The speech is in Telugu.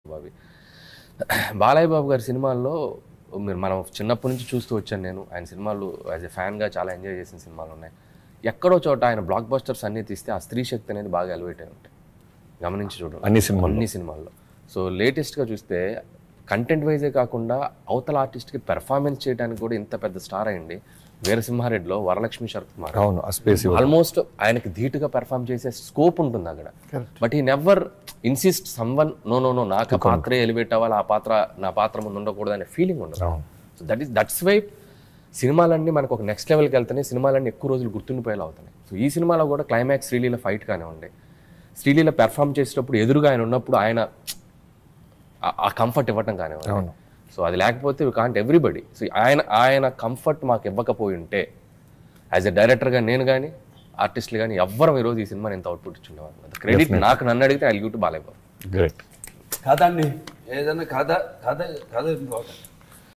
బాబీ బాలయ్య బాబు గారి సినిమాల్లో మీరు మనం చిన్నప్పటి నుంచి చూస్తూ వచ్చాను నేను ఆయన సినిమాలు యాజ్ ఎ ఫ్యాన్గా చాలా ఎంజాయ్ చేసిన సినిమాలు ఉన్నాయి ఎక్కడో చోట ఆయన బ్లాక్ బస్టర్స్ అన్ని తీస్తే ఆ స్త్రీ శక్తి అనేది బాగా ఎలివేట్ అయి ఉంటాయి గమనించి చూడండి అన్ని సినిమాల్లో. అన్ని సినిమాల్లో సో లేటెస్ట్గా చూస్తే కంటెంట్ వైజే కాకుండా అవతల ఆర్టిస్ట్కి పెర్ఫార్మెన్స్ చేయడానికి కూడా ఇంత పెద్ద స్టార్ అయ్యండి వీరసింహారెడ్డిలో వరలక్ష్మి శరత్ కుమార్ అవును ఆ స్పేస్ ఆల్మోస్ట్ ఆయనకి ధీటుగా పెర్ఫామ్ చేసే స్కోప్ ఉంటుంది అక్కడ బట్ ఈ never insist someone no no no నాకు ఆ పాత్రే ఎలివేట్ అవ్వాలి ఆ పాత్ర నా పాత్ర ముందు ఉండకూడదు అనే ఫీలింగ్ ఉండదు అవును so that is that's why సినిమాలన్నీ మనకు ఒక నెక్స్ట్ లెవెల్కి వెళ్తాయి సినిమాలన్నీ ఎక్కువ రోజులు గుర్తుండిపోయేలా అవుతున్నాయి సో ఈ సినిమాలో కూడా క్లైమాక్స్ శ్రీలీల ఫైట్ కానివ్వండి శ్రీలీల పెర్ఫామ్ చేసేటప్పుడు ఎదురుగా ఆయన ఉన్నప్పుడు ఆయన ఆ- ఆ కంఫర్ట్ ఇవ్వటం కానివ్వండి అవును. సో అది లేకపోతే కాంట్ ఎవ్రీబడి సో ఆయన ఆయన కంఫర్ట్ మాకు ఇవ్వకపోయి ఉంటే యాజ్ ఎ డైరెక్టర్గా నేను కానీ ఆర్టిస్టులు కానీ ఎవ్వరం ఈరోజు ఈ సినిమాని ఎంత అవుట్పుట్ ఇచ్చిండేవారు క్రెడిట్ నాకు నన్ను అడిగితే I give to Balayya Babu great కథ అండి ఏదైనా కథ కథ కథ ఇంపార్టెంట్